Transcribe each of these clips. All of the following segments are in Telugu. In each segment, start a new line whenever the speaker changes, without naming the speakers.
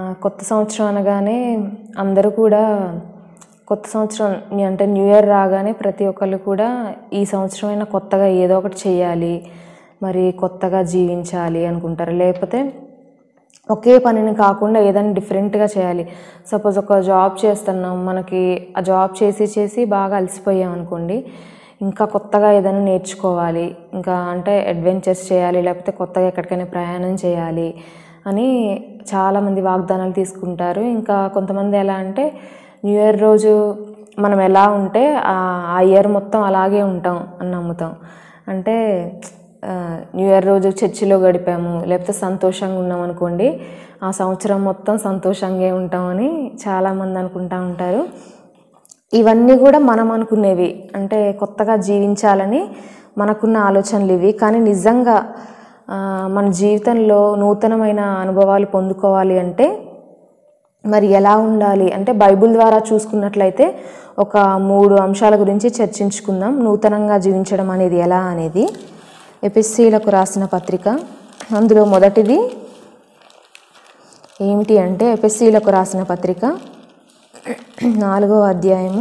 కొత్త సంవత్సరం అనగానే అందరూ కూడా కొత్త సంవత్సరం అంటే న్యూ ఇయర్ రాగానే ప్రతి ఒక్కళ్ళు కూడా ఈ సంవత్సరమైనా కొత్తగా ఏదో ఒకటి చేయాలి మరి కొత్తగా జీవించాలి అనుకుంటారు లేకపోతే ఒకే పనిని కాకుండా ఏదైనా డిఫరెంట్గా చేయాలి సపోజ్ ఒక జాబ్ చేస్తున్నాం మనకి ఆ జాబ్ చేసి చేసి బాగా అలసిపోయాం అనుకోండి ఇంకా కొత్తగా ఏదైనా నేర్చుకోవాలి ఇంకా అంటే అడ్వెంచర్స్ చేయాలి లేకపోతే కొత్తగా ఎక్కడికైనా ప్రయాణం చేయాలి అని చాలామంది వాగ్దానాలు తీసుకుంటారు ఇంకా కొంతమంది ఎలా అంటే న్యూ ఇయర్ రోజు మనం ఎలా ఉంటే ఆ ఇయర్ మొత్తం అలాగే ఉంటాం అని నమ్ముతాం అంటే ఆ, న్యూ ఇయర్ రోజు చర్చిలో గడిపాము లేకపోతే సంతోషంగా ఉన్నాం అనుకోండి ఆ సంవత్సరం మొత్తం సంతోషంగా ఉంటామని చాలామంది అనుకుంటా ఉంటారు ఇవన్నీ కూడా మనం అనుకునేవి అంటే కొత్తగా జీవించాలని మనకున్న ఆలోచనలు ఇవి కానీ నిజంగా ఆ, మన జీవితంలో నూతనమైన అనుభవాలు పొందుకోవాలి అంటే మరి ఎలా ఉండాలి అంటే బైబిల్ ద్వారా చూసుకున్నట్లయితే ఒక మూడు అంశాల గురించి చర్చించుకుందాం నూతనంగా జీవించడం అనేది ఎలా అనేది ఎపిస్సీలకు రాసిన పత్రిక అందులో మొదటిది ఏమిటి అంటే ఎపిస్సీలకు రాసిన పత్రిక నాలుగో అధ్యాయము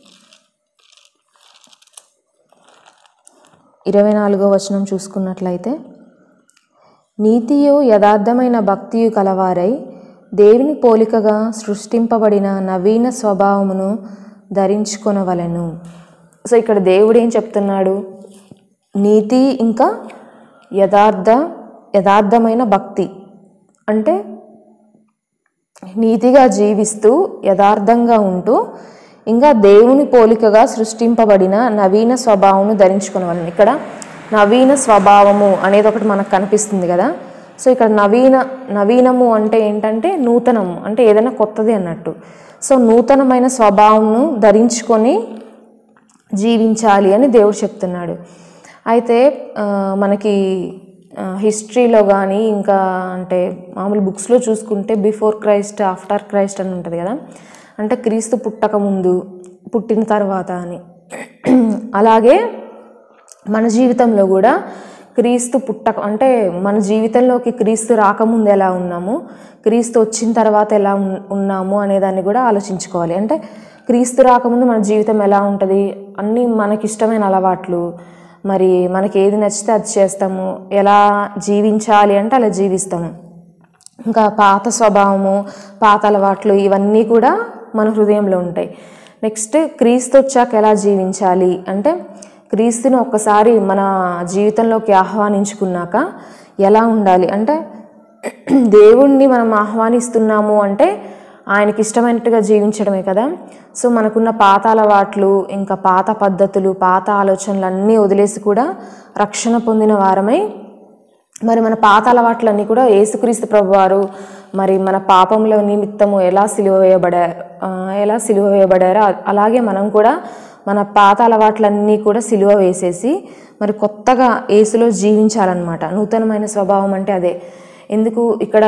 ఇరవై నాలుగో వచనం చూసుకున్నట్లయితే నీతియు యథార్థమైన భక్తియు కలవారై దేవుని పోలికగా సృష్టింపబడిన నవీన స్వభావమును ధరించుకొనవలెను సో ఇక్కడ దేవుడు ఏం చెప్తున్నాడు నీతి ఇంకా యథార్థ యథార్థమైన భక్తి అంటే నీతిగా జీవిస్తూ యథార్థంగా ఉంటూ ఇంకా దేవుని పోలికగా సృష్టింపబడిన నవీన స్వభావమును ధరించుకునేవాళ్ళని ఇక్కడ నవీన స్వభావము అనేది ఒకటి మనకు కనిపిస్తుంది కదా సో ఇక్కడ నవీన నవీనము అంటే ఏంటంటే నూతనము అంటే ఏదైనా కొత్తది అన్నట్టు సో నూతనమైన స్వభావంను ధరించుకొని జీవించాలి అని దేవుడు చెప్తున్నాడు అయితే ఆ, మనకి హిస్టరీలో కానీ ఇంకా అంటే మామూలు బుక్స్లో చూసుకుంటే బిఫోర్ క్రైస్ట్ ఆఫ్టర్ క్రైస్ట్ అని ఉంటుంది కదా అంటే క్రీస్తు పుట్టక ముందు పుట్టిన తర్వాత అని అలాగే మన జీవితంలో కూడా క్రీస్తు పుట్టక అంటే మన జీవితంలోకి క్రీస్తు రాకముందు ఎలా ఉన్నాము క్రీస్తు వచ్చిన తర్వాత ఎలా ఉన్- ఉన్నాము అనేదాన్ని కూడా ఆలోచించుకోవాలి అంటే క్రీస్తు రాకముందు మన జీవితం ఎలా ఉంటుంది అన్నీ మనకిష్టమైన అలవాట్లు మరి మనకి ఏది నచ్చితే అది చేస్తాము ఎలా జీవించాలి అంటే అలా జీవిస్తాము ఇంకా పాత స్వభావము పాత అలవాట్లు ఇవన్నీ కూడా మన హృదయంలో ఉంటాయి నెక్స్ట్ క్రీస్తు వచ్చాక ఎలా జీవించాలి అంటే క్రీస్తుని ఒక్కసారి మన జీవితంలోకి ఆహ్వానించుకున్నాక ఎలా ఉండాలి అంటే దేవుణ్ణి మనం ఆహ్వానిస్తున్నాము అంటే ఆయనకి ఇష్టమైనట్టుగా జీవించడమే కదా సో మనకున్న పాత అలవాట్లు ఇంకా పాత పద్ధతులు పాత ఆలోచనలు అన్నీ వదిలేసి కూడా రక్షణ పొందిన వారమై మరి మన పాత అలవాట్లన్నీ కూడా యేసుక్రీస్తు ప్రభువారు మరి మన పాపముల నిమిత్తము ఎలా సిలువ వేయబడారు ఆ, ఎలా సిలువ వేయబడారో అ- అలాగే మనం కూడా మన పాత అలవాట్లన్నీ కూడా సిలువ వేసేసి మరి కొత్తగా యేసులో జీవించాలన్నమాట నూతనమైన స్వభావం అంటే అదే ఎందుకు ఇక్కడ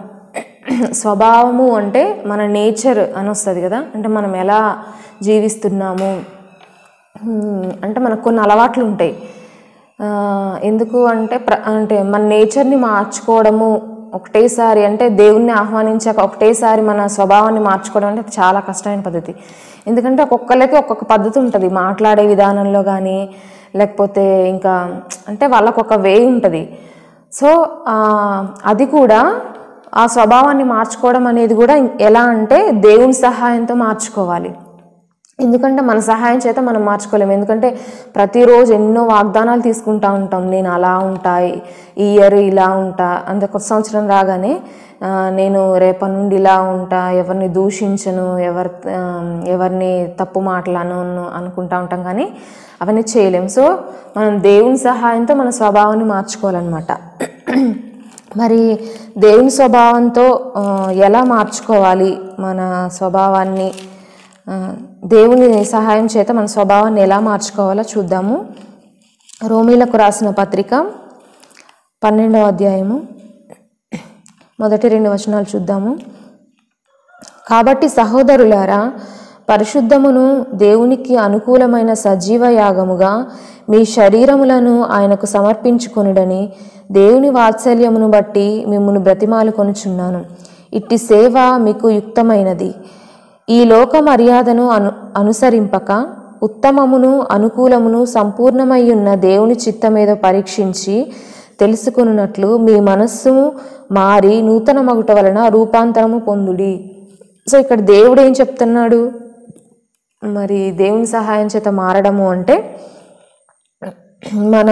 స్వభావము అంటే మన నేచర్ అని వస్తుంది కదా అంటే మనం ఎలా జీవిస్తున్నాము హ్మ్, అంటే మనకు కొన్ని అలవాట్లు ఉంటాయి ఆ, ఎందుకు అంటే ప్ర అంటే మన నేచర్ని మార్చుకోవడము ఒకటేసారి అంటే దేవుణ్ణి ఆహ్వానించాక ఒకటేసారి మన స్వభావాన్ని మార్చుకోవడం అంటే అది చాలా కష్టమైన పద్ధతి ఎందుకంటే ఒక్కొక్కరికి ఒక్కొక్క పద్ధతి ఉంటుంది మాట్లాడే విధానంలో కానీ లేకపోతే ఇంకా అంటే వాళ్ళకు ఒక వే ఉంటుంది సో ఆ, అది కూడా ఆ స్వభావాన్ని మార్చుకోవడం అనేది కూడా ఎలా అంటే దేవుని సహాయంతో మార్చుకోవాలి ఎందుకంటే మన సహాయం చేత మనం మార్చుకోలేము ఎందుకంటే ప్రతిరోజు ఎన్నో వాగ్దానాలు తీసుకుంటా ఉంటాం నేను అలా ఉంటా ఈ ఇయర్ ఇలా ఉంటా అంత కొత్త సంవత్సరం రాగానే ఆ, నేను రేపటి నుండి ఇలా ఉంటా ఎవరిని దూషించను ఎవరి ఆ, ఎవరిని తప్పు మాటలను అనుకుంటా ఉంటాం కానీ అవన్నీ చేయలేం సో మనం దేవుని సహాయంతో మన స్వభావాన్ని మార్చుకోవాలన్నమాట మరి దేవుని స్వభావంతో ఆ, ఎలా మార్చుకోవాలి మన స్వభావాన్ని ఆ, దేవుని సహాయం చేత మన స్వభావాన్ని ఎలా మార్చుకోవాలో చూద్దాము రోమీలకు రాసిన పత్రిక పన్నెండవ అధ్యాయము మొదటి రెండు వచనాలు చూద్దాము కాబట్టి సహోదరులారా పరిశుద్ధమును దేవునికి అనుకూలమైన సజీవ యాగముగా మీ శరీరములను ఆయనకు సమర్పించుకొనుడని దేవుని వాత్సల్యమును బట్టి మిమ్మల్ని బ్రతిమాలు కొనుచున్నాను ఇట్టి సేవ మీకు యుక్తమైనది ఈ లోక మర్యాదను అను అనుసరింపక ఉత్తమమును అనుకూలమును సంపూర్ణమై ఉన్న దేవుని చిత్తమేదో పరీక్షించి తెలుసుకున్నట్లు మీ మనస్సు మారి నూతన మగుట వలన రూపాంతరము పొందుడి సో ఇక్కడ దేవుడు ఏం చెప్తున్నాడు మరి దేవుని సహాయం చేత మారడము అంటే మన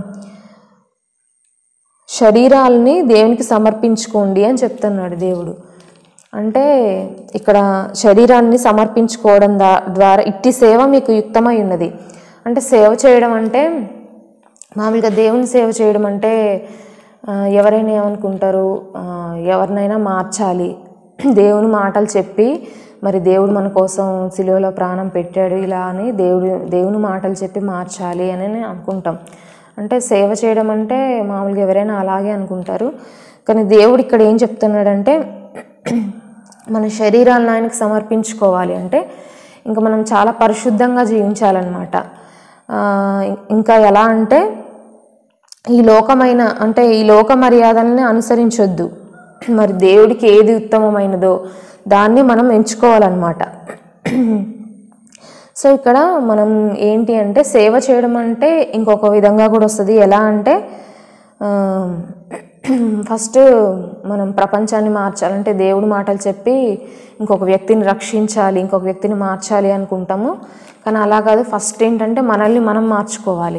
శరీరాలని దేవునికి సమర్పించుకోండి అని చెప్తున్నాడు దేవుడు అంటే ఇక్కడ శరీరాన్ని సమర్పించుకోవడం దా- ద్వారా ఇట్టి సేవ మీకు యుక్తమై ఉన్నది అంటే సేవ చేయడం అంటే మామూలుగా దేవుని సేవ చేయడం అంటే ఆ, ఎవరైనా ఏమనుకుంటారు ఆ, ఎవరినైనా మార్చాలి దేవుని మాటలు చెప్పి మరి దేవుడు మన కోసం సిలువలో ప్రాణం పెట్టాడు ఇలా అని దేవుడు దేవుని మాటలు చెప్పి మార్చాలి అని అనుకుంటాం అంటే సేవ చేయడం అంటే మామూలుగా ఎవరైనా అలాగే అనుకుంటారు కానీ దేవుడు ఇక్కడ ఏం చెప్తున్నాడంటే మన శరీరాలను ఆయనకు సమర్పించుకోవాలి అంటే ఇంకా మనం చాలా పరిశుద్ధంగా జీవించాలన్నమాట ఆ, ఇంకా ఎలా అంటే ఈ లోకమైన అంటే ఈ లోక మర్యాదల్ని అనుసరించొద్దు మరి దేవుడికి ఏది ఉత్తమమైనదో దాన్ని మనం ఎంచుకోవాలన్నమాట సో ఇక్కడ మనం ఏంటి అంటే సేవ చేయడం అంటే ఇంకొక విధంగా కూడా వస్తుంది ఎలా అంటే ఆ, ఫస్ట్ మనం ప్రపంచాన్ని మార్చాలంటే దేవుడి మాటలు చెప్పి ఇంకొక వ్యక్తిని రక్షించాలి ఇంకొక వ్యక్తిని మార్చాలి అనుకుంటాము కానీ అలా కాదు ఫస్ట్ ఏంటంటే మనల్ని మనం మార్చుకోవాలి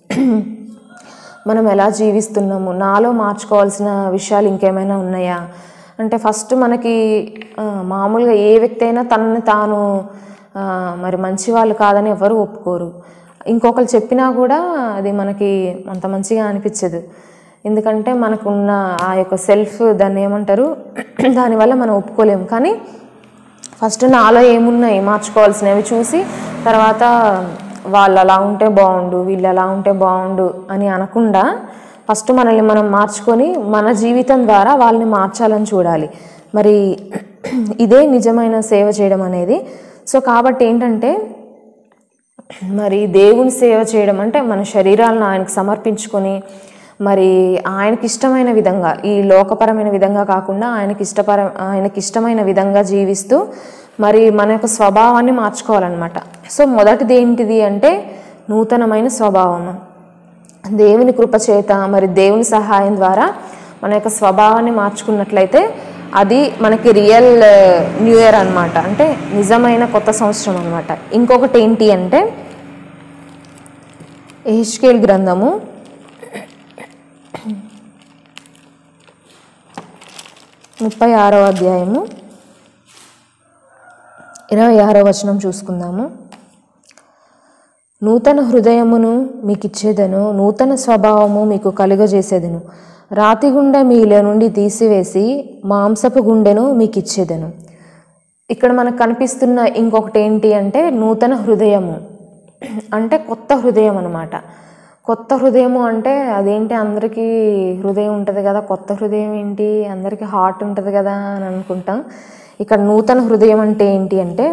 మనం ఎలా జీవిస్తున్నాము నాలో మార్చుకోవాల్సిన విషయాలు ఇంకేమైనా ఉన్నాయా అంటే ఫస్ట్ మనకి ఆ, మామూలుగా ఏ వ్యక్తి అయినా తనని తాను ఆ, మరి మంచి వాళ్ళు కాదని ఎవరు ఒప్పుకోరు ఇంకొకరు చెప్పినా కూడా అది మనకి అంత మంచిగా అనిపించదు ఎందుకంటే మనకున్న ఆ యొక్క సెల్ఫ్ దాన్ని ఏమంటారు దానివల్ల మనం ఒప్పుకోలేము కానీ ఫస్ట్ నాలో ఏమున్నాయి మార్చుకోవాల్సినవి చూసి తర్వాత వాళ్ళు అలా ఉంటే బాగుండు వీళ్ళు అలా ఉంటే బాగుండు అని అనకుండా ఫస్ట్ మనల్ని మనం మార్చుకొని మన జీవితం ద్వారా వాళ్ళని మార్చాలని చూడాలి మరి ఇదే నిజమైన సేవ చేయడం అనేది సో కాబట్టి ఏంటంటే మరి దేవుని సేవ చేయడం అంటే మన శరీరాలను ఆయనకు సమర్పించుకొని మరి ఆయనకి ఇష్టమైన విధంగా ఈ లోకపరమైన విధంగా కాకుండా ఆయనకి ఇష్టపర ఆయనకి ఇష్టమైన విధంగా జీవిస్తూ మరి మన యొక్క స్వభావాన్ని మార్చుకోవాలన్నమాట సో మొదటిది ఏంటిది అంటే నూతనమైన స్వభావం దేవుని కృప చేత మరి దేవుని సహాయం ద్వారా మన యొక్క స్వభావాన్ని మార్చుకున్నట్లయితే అది మనకి రియల్ న్యూ ఇయర్ అనమాట అంటే నిజమైన కొత్త సంవత్సరం అనమాట ఇంకొకటి ఏంటి అంటే ఏహెచ్కేల్ గ్రంథము ముప్పై ఆరో అధ్యాయము ఇరవై ఆరో వచనం చూసుకుందాము నూతన హృదయమును మీకు ఇచ్చేదను నూతన స్వభావము మీకు కలుగజేసేదను రాతి గుండె మీలో నుండి తీసివేసి మాంసపు గుండెను మీకు ఇచ్చేదను ఇక్కడ మనకు కనిపిస్తున్న ఇంకొకటి ఏంటి అంటే నూతన హృదయము అంటే కొత్త హృదయం అనమాట కొత్త హృదయము అంటే అదేంటి అందరికీ హృదయం ఉంటుంది కదా కొత్త హృదయం ఏంటి అందరికీ హార్ట్ ఉంటుంది కదా అని అనుకుంటాం ఇక్కడ నూతన హృదయం అంటే ఏంటి అంటే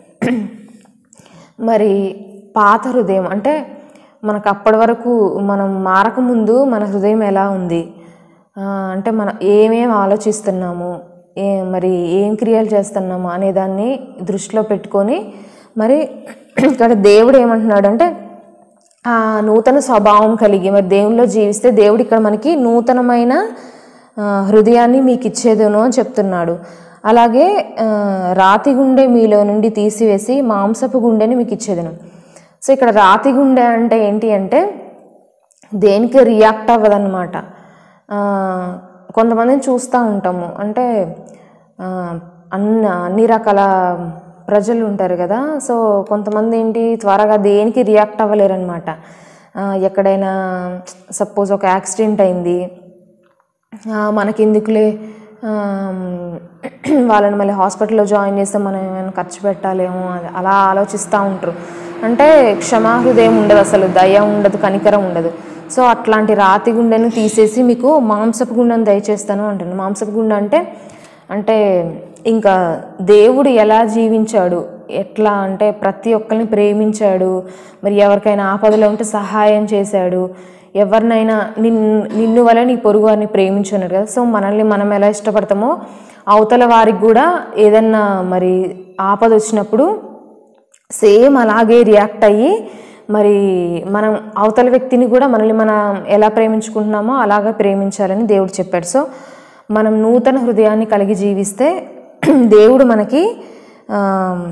మరి పాత హృదయం అంటే మనకు అప్పటి వరకు మనం మారకముందు మన హృదయం ఎలా ఉంది ఆ, అంటే మనం ఏమేం ఆలోచిస్తున్నాము ఏ మరి ఏం క్రియలు చేస్తున్నాము అనే దాన్ని దృష్టిలో పెట్టుకొని మరి ఇక్కడ దేవుడు ఏమంటున్నాడు అంటే ఆ నూతన స్వభావం కలిగి మరి దేవునిలో జీవిస్తే దేవుడు ఇక్కడ మనకి నూతనమైన ఆ, హృదయాన్ని మీకు ఇచ్చేదను అని చెప్తున్నాడు అలాగే ఆ, రాతి గుండె మీలో నుండి తీసివేసి మాంసపు గుండెని మీకు ఇచ్చేదను సో ఇక్కడ రాతి గుండె అంటే ఏంటి అంటే దేనికి రియాక్ట్ అవ్వదన్నమాట ఆ, కొంతమందిని చూస్తూ ఉంటాము అంటే ఆ, అన్ని అన్ని రకాల ప్రజలు ఉంటారు కదా సో కొంతమంది ఏంటి త్వరగా దేనికి రియాక్ట్ అవ్వలేరనమాట ఎక్కడైనా సపోజ్ ఒక యాక్సిడెంట్ అయింది ఆ, మనకెందుకులే ఆ, వాళ్ళని మళ్ళీ హాస్పిటల్లో జాయిన్ చేస్తే మనం ఏమైనా ఖర్చు పెట్టాలేమో అది అలా ఆలోచిస్తూ ఉంటారు అంటే క్షమాహృదయం ఉండదు అసలు దయ ఉండదు కనికరం ఉండదు సో అట్లాంటి రాతి గుండెను తీసేసి మీకు మాంసపు గుండెను దయచేస్తాను అంటాను మాంసపు గుండె అంటే అంటే ఇంకా దేవుడు ఎలా జీవించాడు ఎట్లా అంటే ప్రతి ఒక్కరిని ప్రేమించాడు మరి ఎవరికైనా ఆపదలో ఉంటే సహాయం చేశాడు ఎవరినైనా నిన్ నిన్ను వల్ల నీ పొరుగు వారిని ప్రేమించు అన్నాడు కదా సో మనల్ని మనం ఎలా ఇష్టపడతామో అవతల వారికి కూడా ఏదన్నా మరి ఆపద వచ్చినప్పుడు సేమ్ అలాగే రియాక్ట్ అయ్యి మరి మనం అవతల వ్యక్తిని కూడా మనల్ని మనం ఎలా ప్రేమించుకుంటున్నామో అలాగే ప్రేమించాలని దేవుడు చెప్పాడు సో మనం నూతన హృదయాన్ని కలిగి జీవిస్తే దేవుడు మనకి ఆ,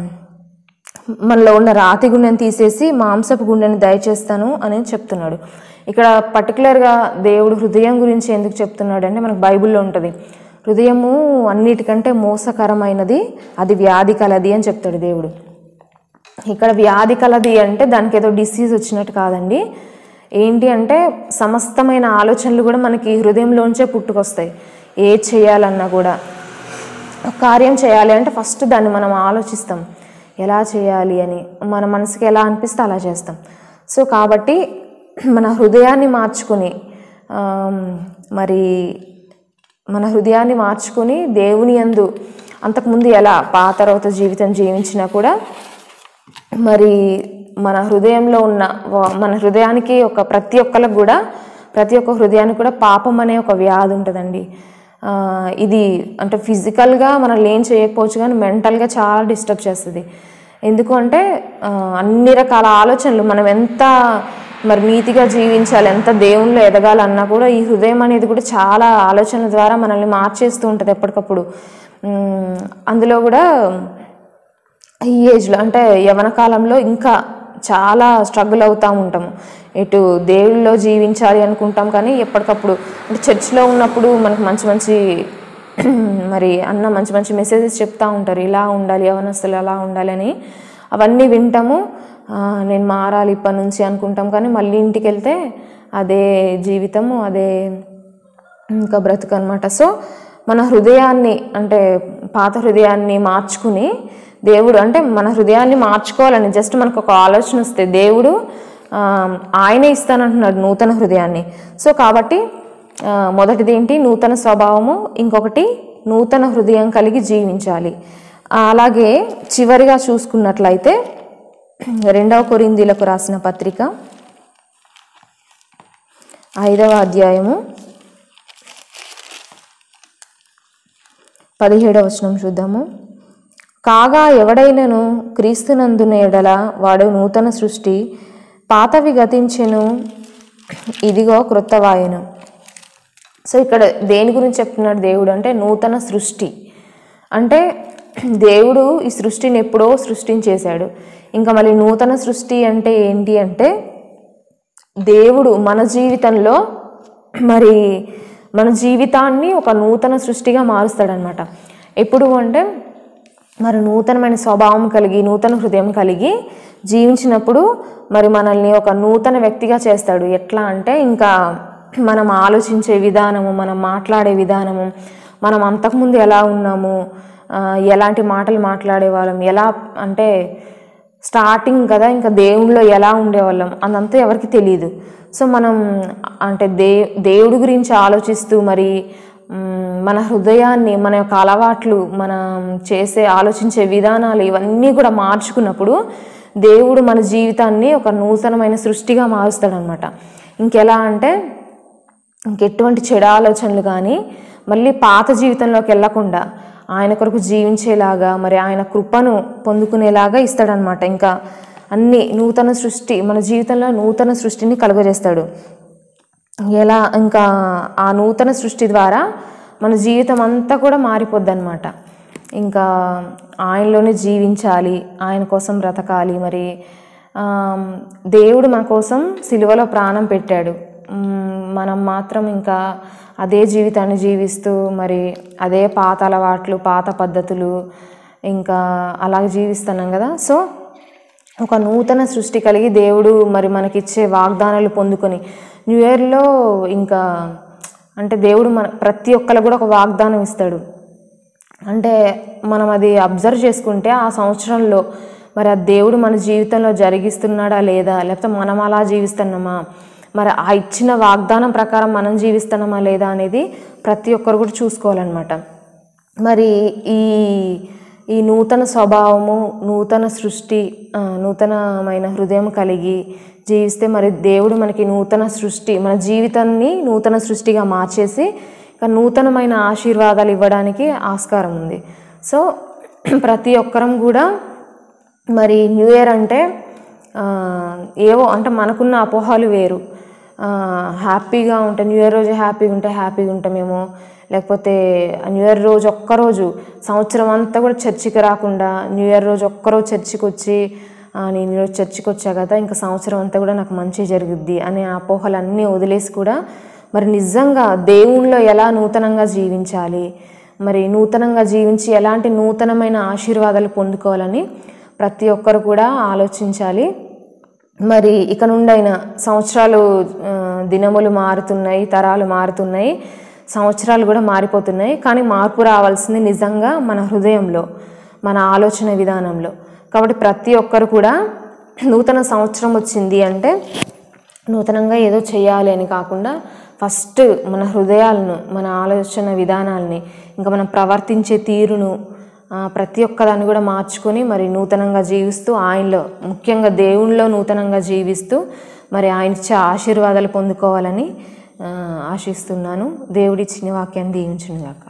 మనలో ఉన్న రాతి గుండెని తీసేసి మాంసపు గుండెని దయచేస్తాను అని చెప్తున్నాడు ఇక్కడ పర్టికులర్గా దేవుడు హృదయం గురించి ఎందుకు చెప్తున్నాడు అంటే మనకు బైబిల్లో ఉంటుంది హృదయము అన్నిటికంటే మోసకరమైనది అది వ్యాధి కలది అని చెప్తాడు దేవుడు ఇక్కడ వ్యాధి కలది అంటే దానికి ఏదో డిసీజ్ వచ్చినట్టు కాదండి ఏంటి అంటే సమస్తమైన ఆలోచనలు కూడా మనకి హృదయంలోంచే పుట్టుకొస్తాయి ఏ చేయాలన్నా కూడా ఒక కార్యం చేయాలి అంటే ఫస్ట్ దాన్ని మనం ఆలోచిస్తాం ఎలా చేయాలి అని మన మనసుకి ఎలా అనిపిస్తే అలా చేస్తాం సో కాబట్టి మన హృదయాన్ని మార్చుకుని ఆమ్, మరి మన హృదయాన్ని మార్చుకుని దేవుని యందు అంతకుముందు ఎలా పాత రోత జీవితం జీవించినా కూడా మరి మన హృదయంలో ఉన్న వ- మన హృదయానికి ఒక ప్రతి ఒక్కరికి కూడా ప్రతి ఒక్క హృదయానికి కూడా పాపం అనే ఒక వ్యాధి ఉంటుందండి ఆ, ఇది అంటే ఫిజికల్గా మనం ఏం చేయకపోవచ్చు కానీ మెంటల్గా చాలా డిస్టర్బ్ చేస్తుంది ఎందుకు అంటే ఆ, అన్ని రకాల ఆలోచనలు మనం ఎంత మరి నీతిగా జీవించాలి ఎంత దేవుళ్ళు ఎదగాలన్నా కూడా ఈ హృదయం అనేది కూడా చాలా ఆలోచనల ద్వారా మనల్ని మార్చేస్తూ ఉంటుంది ఎప్పటికప్పుడు ఉమ్, అందులో కూడా ఈ ఏజ్లో అంటే యవన కాలంలో ఇంకా చాలా స్ట్రగుల్ అవుతూ ఉంటాము ఇటు దేవుళ్ళలో జీవించాలి అనుకుంటాం కానీ ఎప్పటికప్పుడు అంటే చర్చ్లో ఉన్నప్పుడు మనకు మంచి మంచి మరి అన్న మంచి మంచి మెసేజెస్ చెప్తా ఉంటారు ఇలా ఉండాలి యవనస్తులు అలా ఉండాలి అని అవన్నీ వింటాము ఆ, నేను మారాలి ఇప్పటి నుంచి అనుకుంటాం కానీ మళ్ళీ ఇంటికి వెళ్తే అదే జీవితము అదే ఇంకా బ్రతుకు అనమాట సో మన హృదయాన్ని అంటే పాత హృదయాన్ని మార్చుకుని దేవుడు అంటే మన హృదయాన్ని మార్చుకోవాలని జస్ట్ మనకు ఒక ఆలోచన వస్తే దేవుడు ఆ, ఆయనే ఇస్తానంటున్నాడు నూతన హృదయాన్ని సో కాబట్టి ఆ, మొదటిది ఏంటి నూతన స్వభావము ఇంకొకటి నూతన హృదయం కలిగి జీవించాలి ఆ, అలాగే చివరిగా చూసుకున్నట్లయితే రెండవ కొరిందీలకు రాసిన పత్రిక ఐదవ అధ్యాయము పదిహేడవ వచనం చూద్దాము కాగా ఎవడైనను క్రీస్తునందున ఎడల వాడు నూతన సృష్టి పాతవి గతించెను ఇదిగో క్రొత్తవాయను సో ఇక్కడ దేని గురించి చెప్తున్నాడు దేవుడు అంటే నూతన సృష్టి అంటే దేవుడు ఈ సృష్టిని ఎప్పుడో సృష్టించేశాడు ఇంకా మళ్ళీ నూతన సృష్టి అంటే ఏంటి అంటే దేవుడు మన జీవితంలో మరి మన జీవితాన్ని ఒక నూతన సృష్టిగా మారుస్తాడనమాట ఎప్పుడు అంటే మరి నూతనమైన స్వభావం కలిగి నూతన హృదయం కలిగి జీవించినప్పుడు మరి మనల్ని ఒక నూతన వ్యక్తిగా చేస్తాడు ఎట్లా అంటే ఇంకా మనం ఆలోచించే విధానము మనం మాట్లాడే విధానము మనం అంతకుముందు ఎలా ఉన్నాము ఆ, ఎలాంటి మాటలు మాట్లాడే వాళ్ళం ఎలా అంటే స్టార్టింగ్ కదా ఇంకా దేవుళ్ళో ఎలా ఉండేవాళ్ళం అదంతా ఎవరికి తెలియదు సో మనం అంటే దే దేవుడి గురించి ఆలోచిస్తూ మరి మ్, మన హృదయాన్ని మన యొక్క అలవాట్లు మనం చేసే ఆలోచించే విధానాలు ఇవన్నీ కూడా మార్చుకున్నప్పుడు దేవుడు మన జీవితాన్ని ఒక నూతనమైన సృష్టిగా మారుస్తాడనమాట ఇంకెలా అంటే ఇంకెటువంటి చెడు ఆలోచనలు కానీ మళ్ళీ పాత జీవితంలోకి వెళ్ళకుండా ఆయన కొరకు జీవించేలాగా మరి ఆయన కృపను పొందుకునేలాగా ఇస్తాడనమాట ఇంకా అన్ని నూతన సృష్టి మన జీవితంలో నూతన సృష్టిని కలుగజేస్తాడు ఎలా ఇంకా ఆ నూతన సృష్టి ద్వారా మన జీవితం అంతా కూడా మారిపోద్ది అనమాట ఇంకా ఆయనలోనే జీవించాలి ఆయన కోసం బ్రతకాలి మరి ఆ, దేవుడు మన కోసం సిలువలో ప్రాణం పెట్టాడు మ్, మనం మాత్రం ఇంకా అదే జీవితాన్ని జీవిస్తూ మరి అదే పాత అలవాట్లు పాత పద్ధతులు ఇంకా అలాగే జీవిస్తున్నాం కదా సో ఒక నూతన సృష్టి కలిగి దేవుడు మరి మనకిచ్చే వాగ్దానాలు పొందుకొని న్యూ ఇయర్లో ఇంకా అంటే దేవుడు మన ప్రతి ఒక్కరికి కూడా ఒక వాగ్దానం ఇస్తాడు అంటే మనం అది అబ్జర్వ్ చేసుకుంటే ఆ సంవత్సరంలో మరి ఆ దేవుడు మన జీవితంలో జరిగిస్తున్నాడా లేదా లేకపోతే మనం అలా జీవిస్తున్నామా మరి ఆ ఇచ్చిన వాగ్దానం ప్రకారం మనం జీవిస్తున్నామా లేదా అనేది ప్రతి ఒక్కరు కూడా చూసుకోవాలన్నమాట మరి ఈ ఈ నూతన స్వభావము నూతన సృష్టి ఆ, నూతనమైన హృదయం కలిగి జీవిస్తే మరి దేవుడు మనకి నూతన సృష్టి మన జీవితాన్ని నూతన సృష్టిగా మార్చేసి ఇక నూతనమైన ఆశీర్వాదాలు ఇవ్వడానికి ఆస్కారం ఉంది సో ప్రతి ఒక్కరం కూడా మరి న్యూ ఇయర్ అంటే ఆ, ఏవో అంటే మనకున్న అపోహలు వేరు ఆ, హ్యాపీగా ఉంటే న్యూ ఇయర్ రోజు హ్యాపీగా ఉంటే హ్యాపీగా ఉంటామేమో లేకపోతే న్యూ ఇయర్ రోజు ఒక్కరోజు సంవత్సరం అంతా కూడా చర్చికి రాకుండా న్యూ ఇయర్ రోజు ఒక్కరోజు చర్చికి వచ్చి ఆ, నేను ఈరోజు చర్చికి వచ్చా కదా ఇంకా సంవత్సరం అంతా కూడా నాకు మంచి జరుగుద్ది అనే అపోహలన్నీ వదిలేసి కూడా మరి నిజంగా దేవుణ్ణిలో ఎలా నూతనంగా జీవించాలి మరి నూతనంగా జీవించి ఎలాంటి నూతనమైన ఆశీర్వాదాలు పొందుకోవాలని ప్రతి ఒక్కరు కూడా ఆలోచించాలి మరి ఇక నుండైనా సంవత్సరాలు ఆ, దినములు మారుతున్నాయి తరాలు మారుతున్నాయి సంవత్సరాలు కూడా మారిపోతున్నాయి కానీ మార్పు రావాల్సింది నిజంగా మన హృదయంలో మన ఆలోచన విధానంలో కాబట్టి ప్రతి ఒక్కరు కూడా నూతన సంవత్సరం వచ్చింది అంటే నూతనంగా ఏదో చేయాలి అని కాకుండా ఫస్ట్ మన హృదయాలను మన ఆలోచన విధానాలని ఇంకా మనం ప్రవర్తించే తీరును ఆ, ప్రతి ఒక్కదాన్ని కూడా మార్చుకొని మరి నూతనంగా జీవిస్తూ ఆయనలో ముఖ్యంగా దేవునిలో నూతనంగా జీవిస్తూ మరి ఆయన ఇచ్చే ఆశీర్వాదాలు పొందుకోవాలని ఆ, ఆశిస్తున్నాను దేవుడిచ్చిన వాక్యాన్ని దీవించునుగాక